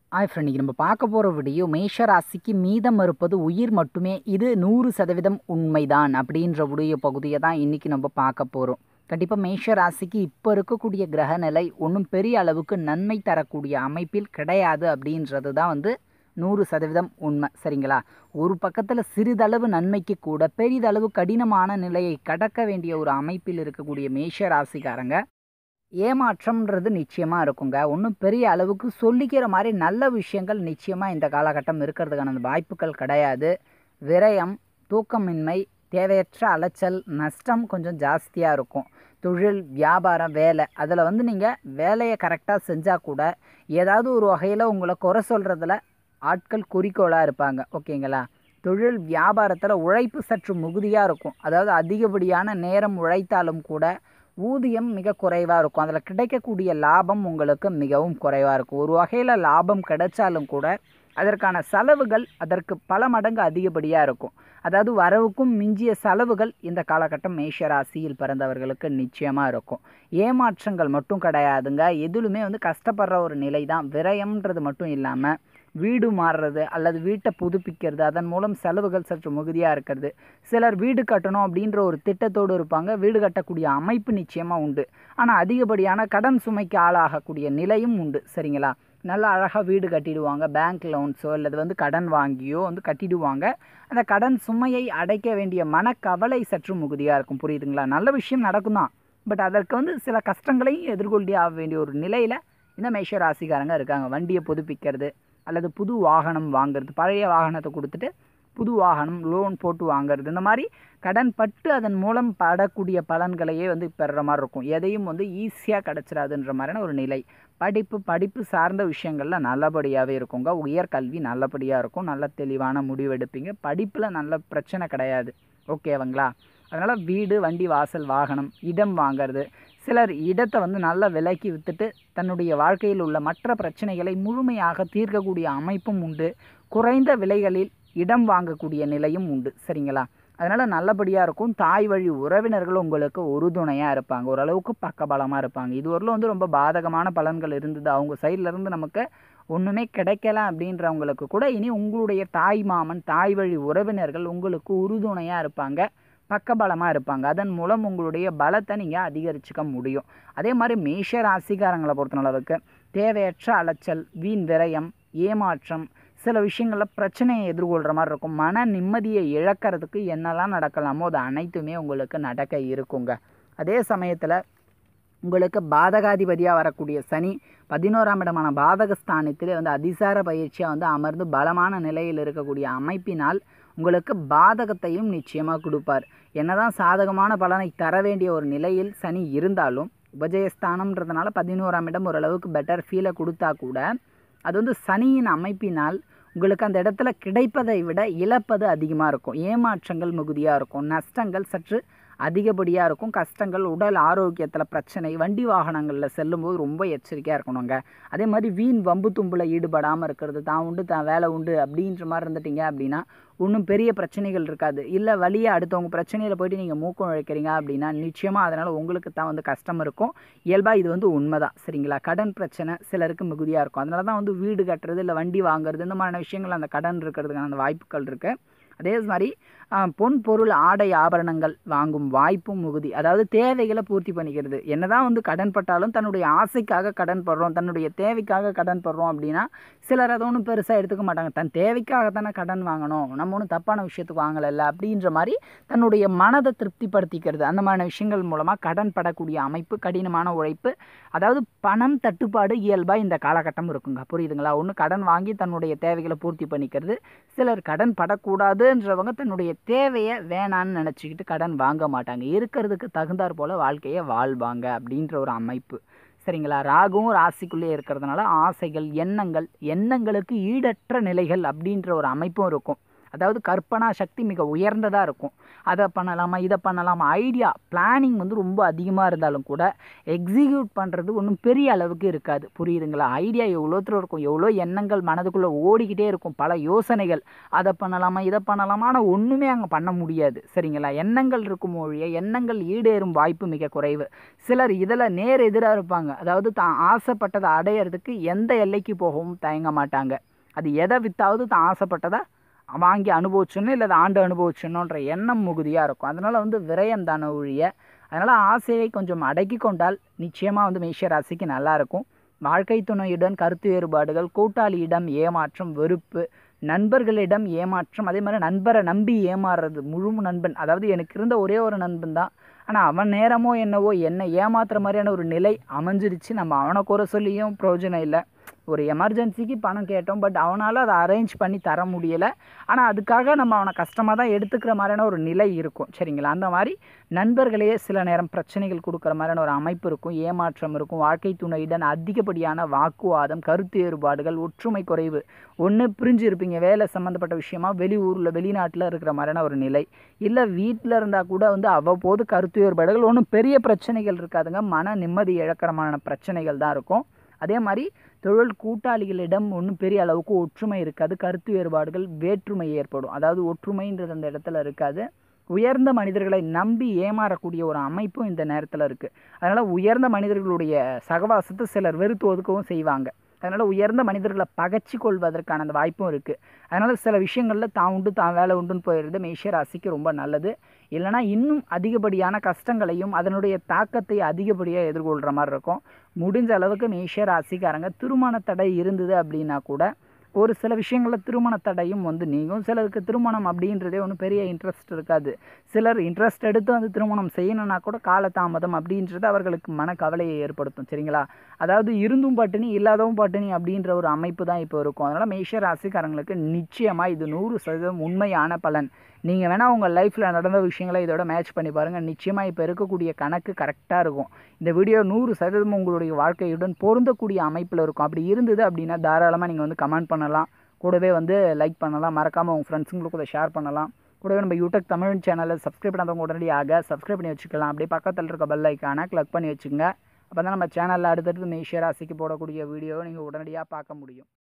hi friend இன்றைக்கி நம்ம பார்க்க போகிற வீடியோ மேஷ ராசிக்கு மீதம் இருப்பது உயிர் மட்டுமே இது நூறு சதவீதம் உண்மைதான் அப்படின்ற உடைய பகுதியை தான் இன்றைக்கி நம்ம பார்க்க போகிறோம் கண்டிப்பாக மேஷ ராசிக்கு இப்போ இருக்கக்கூடிய கிரக நிலை ஒன்றும் பெரிய அளவுக்கு நன்மை தரக்கூடிய அமைப்பில் கிடையாது அப்படின்றது தான் வந்து நூறு சதவீதம் உண்மை சரிங்களா ஒரு பக்கத்தில் சிறிதளவு நன்மைக்கு கூட பெரிதளவு கடினமான நிலையை கடக்க வேண்டிய ஒரு அமைப்பில் இருக்கக்கூடிய மேஷ ராசிக்காரங்க ஏமாற்றம்ன்றது நிச்சயமாக இருக்குங்க ஒன்றும் பெரிய அளவுக்கு சொல்லிக்கிற மாதிரி நல்ல விஷயங்கள் நிச்சயமாக இந்த காலகட்டம் இருக்கிறதுக்கான அந்த வாய்ப்புகள் கிடையாது விரயம் தூக்கமின்மை தேவையற்ற அலைச்சல் நஷ்டம் கொஞ்சம் ஜாஸ்தியாக இருக்கும் தொழில் வியாபாரம் வேலை அதில் வந்து நீங்கள் வேலையை கரெக்டாக செஞ்சால் கூட ஏதாவது ஒரு வகையில் உங்களை குறை சொல்கிறதுல ஆட்கள் குறிக்கோளாக இருப்பாங்க ஓகேங்களா தொழில் வியாபாரத்தில் உழைப்பு சற்று மிகுதியாக இருக்கும் அதாவது அதிகப்படியான நேரம் உழைத்தாலும் கூட ஊதியம் மிக குறைவாக இருக்கும் அதில் கிடைக்கக்கூடிய லாபம் உங்களுக்கு மிகவும் குறைவாக இருக்கும் ஒரு வகையில் லாபம் கிடைச்சாலும் கூட அதற்கான செலவுகள் அதற்கு பல மடங்கு அதிகப்படியாக இருக்கும் அதாவது வரவுக்கும் மிஞ்சிய செலவுகள் இந்த காலகட்டம் மேஷ ராசியில் பிறந்தவர்களுக்கு நிச்சயமாக இருக்கும் ஏமாற்றங்கள் மட்டும் கிடையாதுங்க எதிலுமே வந்து கஷ்டப்படுற ஒரு நிலை தான் விரயம்ன்றது மட்டும் இல்லாமல் வீடு மாறுறது அல்லது வீட்டை புதுப்பிக்கிறது அதன் மூலம் செலவுகள் சற்று மிகுதியாக இருக்கிறது சிலர் வீடு கட்டணும் அப்படின்ற ஒரு திட்டத்தோடு இருப்பாங்க வீடு கட்டக்கூடிய அமைப்பு நிச்சயமாக உண்டு ஆனால் அதிகப்படியான கடன் சுமைக்கு ஆளாகக்கூடிய நிலையும் உண்டு சரிங்களா நல்லா அழகாக வீடு கட்டிடுவாங்க பேங்க் லோன்ஸோ அல்லது வந்து கடன் வாங்கியோ வந்து கட்டிடுவாங்க அந்த கடன் சுமையை அடைக்க வேண்டிய மனக்கவலை சற்று மிகுதியாக இருக்கும் புரியுதுங்களா நல்ல விஷயம் நடக்கும் தான் பட் அதற்கு வந்து சில கஷ்டங்களையும் எதிர்கொண்டே ஆக வேண்டிய ஒரு நிலையில் இந்த மேஷ ராசிக்காரங்க இருக்காங்க வண்டியை புதுப்பிக்கிறது அல்லது புது வாகனம் வாங்குறது பழைய வாகனத்தை கொடுத்துட்டு புது வாகனம் லோன் போட்டு வாங்குறது இந்த மாதிரி கடன் பட்டு அதன் மூலம் படக்கூடிய பலன்களையே வந்து பெறுற மாதிரி இருக்கும் எதையும் வந்து ஈஸியாக கிடச்சிடாதுன்ற மாதிரியான ஒரு நிலை படிப்பு படிப்பு சார்ந்த விஷயங்களில் நல்லபடியாகவே இருக்குங்க உயர்கல்வி நல்லபடியாக இருக்கும் நல்ல தெளிவான முடிவெடுப்பீங்க படிப்பில் நல்ல பிரச்சனை கிடையாது ஓகேவங்களா அதனால் வீடு வண்டி வாசல் வாகனம் இடம் வாங்கிறது சிலர் இடத்தை வந்து நல்ல விலைக்கு விற்றுட்டு தன்னுடைய வாழ்க்கையில் உள்ள மற்ற பிரச்சனைகளை முழுமையாக தீர்க்கக்கூடிய அமைப்பும் உண்டு குறைந்த விலைகளில் இடம் வாங்கக்கூடிய நிலையும் உண்டு சரிங்களா அதனால் நல்லபடியாக இருக்கும் தாய் வழி உறவினர்கள் உங்களுக்கு உறுதுணையாக இருப்பாங்க ஓரளவுக்கு பக்கபலமாக இருப்பாங்க இதுவரையிலும் வந்து ரொம்ப பாதகமான பலன்கள் இருந்தது அவங்க சைட்லேருந்து நமக்கு ஒன்றுமே கிடைக்கல அப்படின்றவங்களுக்கு கூட இனி உங்களுடைய தாய் மாமன் தாய் வழி உறவினர்கள் உங்களுக்கு உறுதுணையாக இருப்பாங்க பக்கபலமாக இருப்பாங்க அதன் மூலம் உங்களுடைய பலத்தை நீங்கள் அதிகரிச்சுக்க முடியும் அதே மாதிரி மேஷ ராசிக்காரங்களை பொறுத்தளவுக்கு தேவையற்ற அலைச்சல் வீண் விரயம் ஏமாற்றம் சில விஷயங்களில் பிரச்சனையை எதிர்கொள்கிற மாதிரி இருக்கும் மன நிம்மதியை இழக்கிறதுக்கு என்னெல்லாம் நடக்கலாமோ அது அனைத்துமே உங்களுக்கு நடக்க இருக்குங்க அதே சமயத்தில் உங்களுக்கு பாதகாதிபதியாக வரக்கூடிய சனி பதினோராம் இடமான பாதகஸ்தானத்தில் வந்து அதிசார பயிற்சியாக வந்து அமர்ந்து பலமான நிலையில் இருக்கக்கூடிய அமைப்பினால் உங்களுக்கு பாதகத்தையும் நிச்சயமாக கொடுப்பார் என்னதான் சாதகமான பலனை தர வேண்டிய ஒரு நிலையில் சனி இருந்தாலும் உபஜயஸ்தானம்ன்றதுனால பதினோராம் இடம் ஓரளவுக்கு பெட்டர் ஃபீலை கொடுத்தா கூட அது வந்து சனியின் அமைப்பினால் உங்களுக்கு அந்த இடத்துல கிடைப்பதை விட இழப்பது அதிகமாக இருக்கும் ஏமாற்றங்கள் மிகுதியாக இருக்கும் நஷ்டங்கள் சற்று அதிகப்படியாக இருக்கும் கஷ்டங்கள் உடல் ஆரோக்கியத்தில் பிரச்சனை வண்டி வாகனங்களில் செல்லும்போது ரொம்ப எச்சரிக்கையாக இருக்கணுங்க அதே மாதிரி வீண் வம்பு தும்பில் ஈடுபடாமல் இருக்கிறது தான் உண்டு தான் வேலை உண்டு அப்படின்ற மாதிரி இருந்துட்டீங்க அப்படின்னா ஒன்றும் பெரிய பிரச்சனைகள் இருக்காது இல்லை வழியாக அடுத்தவங்க பிரச்சனையில் போயிட்டு நீங்கள் மூக்கம் உழைக்கிறீங்க அப்படின்னா நிச்சயமாக அதனால் உங்களுக்கு தான் வந்து கஷ்டம் இருக்கும் இயல்பாக இது வந்து உண்மை தான் சரிங்களா கடன் பிரச்சனை சிலருக்கு மிகுதியாக இருக்கும் அதனால தான் வந்து வீடு கட்டுறது இல்லை வண்டி வாங்குறது இந்த மாதிரியான விஷயங்கள் அந்த கடன் இருக்கிறதுக்கான அந்த வாய்ப்புகள் இருக்குது அதே மாதிரி பொன் பொருள் ஆடை ஆபரணங்கள் வாங்கும் வாய்ப்பும் மிகுதி அதாவது தேவைகளை பூர்த்தி பண்ணிக்கிறது என்னதான் வந்து கடன் பட்டாலும் தன்னுடைய ஆசைக்காக கடன் படுறோம் தன்னுடைய தேவைக்காக கடன் படுறோம் அப்படின்னா சிலர் அதை ஒன்றும் பெருசாக எடுத்துக்க மாட்டாங்க தன் தேவைக்காக தானே கடன் வாங்கணும் நம்ம ஒன்றும் தப்பான விஷயத்துக்கு வாங்கலைல்ல அப்படின்ற மாதிரி தன்னுடைய மனதை திருப்திப்படுத்திக்கிறது அந்த மாதிரியான விஷயங்கள் மூலமாக கடன் படக்கூடிய அமைப்பு கடினமான உழைப்பு அதாவது பணம் தட்டுப்பாடு இயல்பாக இந்த காலகட்டம் இருக்குங்க புரியுதுங்களா ஒன்று கடன் வாங்கி தன்னுடைய தேவைகளை பூர்த்தி பண்ணிக்கிறது சிலர் கடன் படக்கூடாதுன்றவங்க தன்னுடைய தேவையை வேணான்னு நினச்சிக்கிட்டு கடன் வாங்க மாட்டாங்க இருக்கிறதுக்கு தகுந்தாற் போல் வாழ்க்கையை வாழ்வாங்க அப்படின்ற ஒரு அமைப்பு சரிங்களா ராகுவும் ராசிக்குள்ளே இருக்கிறதுனால ஆசைகள் எண்ணங்கள் எண்ணங்களுக்கு ஈடற்ற நிலைகள் அப்படின்ற ஒரு அமைப்பும் இருக்கும் அதாவது கற்பனா சக்தி மிக உயர்ந்ததாக இருக்கும் அதை பண்ணலாமா இதை பண்ணலாமா ஐடியா பிளானிங் வந்து ரொம்ப அதிகமாக இருந்தாலும் கூட எக்ஸிக்யூட் பண்ணுறது ஒன்றும் பெரிய அளவுக்கு இருக்காது புரியுதுங்களா ஐடியா எவ்வளோ தூரம் இருக்கும் எவ்வளோ எண்ணங்கள் மனதுக்குள்ளே ஓடிக்கிட்டே இருக்கும் பல யோசனைகள் அதை பண்ணலாமா இதை பண்ணலாமா ஆனால் ஒன்றுமே அங்கே பண்ண முடியாது சரிங்களா எண்ணங்கள் இருக்கும் மொழியை எண்ணங்கள் ஈடேறும் வாய்ப்பு மிக குறைவு சிலர் இதில் நேர் எதிராக இருப்பாங்க அதாவது தான் ஆசைப்பட்டதை அடையிறதுக்கு எந்த எல்லைக்கு போகவும் தயங்க மாட்டாங்க அது எதை வித்தாவது தான் ஆசைப்பட்டதை வாங்கி அனுபவிச்சணும் இல்லை அதை ஆண்டு அனுபவிச்சணுன்ற எண்ணம் மிகுதியாக இருக்கும் அதனால் வந்து விரயம் தானே ஒழிய அதனால் ஆசையை கொஞ்சம் அடக்கி கொண்டால் நிச்சயமாக வந்து மேஷ ராசிக்கு நல்லாயிருக்கும் வாழ்க்கை துணையுடன் கருத்து வேறுபாடுகள் கூட்டாளியிடம் ஏமாற்றம் வெறுப்பு நண்பர்களிடம் ஏமாற்றம் அதே மாதிரி நண்பரை நம்பி ஏமாறுறது முழு நண்பன் அதாவது எனக்கு இருந்த ஒரே ஒரு நண்பன் தான் ஆனால் அவன் நேரமோ என்னவோ என்னை ஏமாத்துற மாதிரியான ஒரு நிலை அமைஞ்சிருச்சு நம்ம அவனை குறை சொல்லியும் பிரயோஜனம் இல்லை ஒரு எமர்ஜென்சிக்கு பணம் கேட்டோம் பட் அவனால் அதை அரேஞ்ச் பண்ணி தர முடியலை ஆனால் அதுக்காக நம்ம அவனை கஷ்டமாக தான் எடுத்துக்கிற மாதிரியான ஒரு நிலை இருக்கும் சரிங்களா அந்த மாதிரி நண்பர்களே சில நேரம் பிரச்சனைகள் கொடுக்குற மாதிரியான ஒரு அமைப்பு இருக்கும் ஏமாற்றம் இருக்கும் வாழ்க்கை துணையுடன் அதிகப்படியான வாக்குவாதம் கருத்து வேறுபாடுகள் ஒற்றுமை குறைவு ஒன்று பிரிஞ்சு இருப்பீங்க வேலை சம்மந்தப்பட்ட விஷயமா வெளியூரில் வெளிநாட்டில் இருக்கிற மாதிரியான ஒரு நிலை இல்லை வீட்டில் இருந்தால் கூட வந்து அவ்வப்போது கருத்து வேறுபாடுகள் ஒன்றும் பெரிய பிரச்சனைகள் இருக்காதுங்க மன நிம்மதி இழக்கிறமான பிரச்சனைகள் தான் இருக்கும் அதே மாதிரி தொழில் கூட்டாளிகளிடம் ஒன்றும் பெரிய அளவுக்கு ஒற்றுமை இருக்காது கருத்து வேறுபாடுகள் வேற்றுமை ஏற்படும் அதாவது ஒற்றுமைன்றது அந்த இடத்துல இருக்காது உயர்ந்த மனிதர்களை நம்பி ஏமாறக்கூடிய ஒரு அமைப்பும் இந்த நேரத்தில் இருக்குது அதனால் உயர்ந்த மனிதர்களுடைய சகவாசத்தை சிலர் வெறுத்து ஒதுக்கவும் செய்வாங்க அதனால் உயர்ந்த மனிதர்களை பகைச்சி கொள்வதற்கான அந்த வாய்ப்பும் இருக்குது அதனால் சில விஷயங்களில் தான் உண்டு தான் வேலை உண்டுன்னு போயிடுறது மேஷ ராசிக்கு ரொம்ப நல்லது இல்லைனா இன்னும் அதிகப்படியான கஷ்டங்களையும் அதனுடைய தாக்கத்தை அதிகப்படியாக எதிர்கொள்கிற மாதிரி இருக்கும் முடிஞ்ச அளவுக்கு மேஷ ராசிக்காரங்க திருமண தடை இருந்தது அப்படின்னா கூட ஒரு சில விஷயங்களில் திருமண தடையும் வந்து நீங்கும் சிலருக்கு திருமணம் அப்படின்றதே ஒன்றும் பெரிய இன்ட்ரெஸ்ட் இருக்காது சிலர் இன்ட்ரெஸ்ட் எடுத்து வந்து திருமணம் செய்யணும்னா கூட காலதாமதம் அப்படின்றது அவர்களுக்கு மனக்கவலையை ஏற்படுத்தும் சரிங்களா அதாவது இருந்தும் பட்டினி இல்லாதவும் பட்டினி அப்படின்ற ஒரு அமைப்பு தான் இப்போ இருக்கும் அதனால் மேஷ ராசிக்காரங்களுக்கு நிச்சயமாக இது நூறு சதவீதம் உண்மையான பலன் நீங்கள் வேணால் உங்கள் லைஃப்பில் நடந்த விஷயங்களை இதோட மேட்ச் பண்ணி பாருங்கள் நிச்சயமாக இப்போ இருக்கக்கூடிய கணக்கு கரெக்டாக இருக்கும் இந்த வீடியோ நூறு சதவீதம் உங்களுடைய வாழ்க்கையுடன் பொருந்தக்கூடிய அமைப்பில் இருக்கும் அப்படி இருந்தது அப்படின்னா தாராளமாக நீங்கள் வந்து கமெண்ட் பண்ணலாம் கூடவே வந்து லைக் பண்ணலாம் மறக்காமல் உங்கள் ஃப்ரெண்ட்ஸுங்களுக்கு அதை ஷேர் பண்ணலாம் கூடவே நம்ம யூடியூப் தமிழ் சேனலில் சப்ஸ்கிரைப் பண்ணாதவங்க உடனடியாக சப்ஸ்கிரைப் பண்ணி வச்சுக்கலாம் அப்படியே பக்கத்தில் இருக்க பெல் ஐக்கானை கிளிக் பண்ணி வச்சுங்க அப்போ தான் நம்ம சேனலில் அடுத்தடுத்து மேஷ ராசிக்கு போடக்கூடிய வீடியோவை நீங்கள் உடனடியாக பார்க்க முடியும்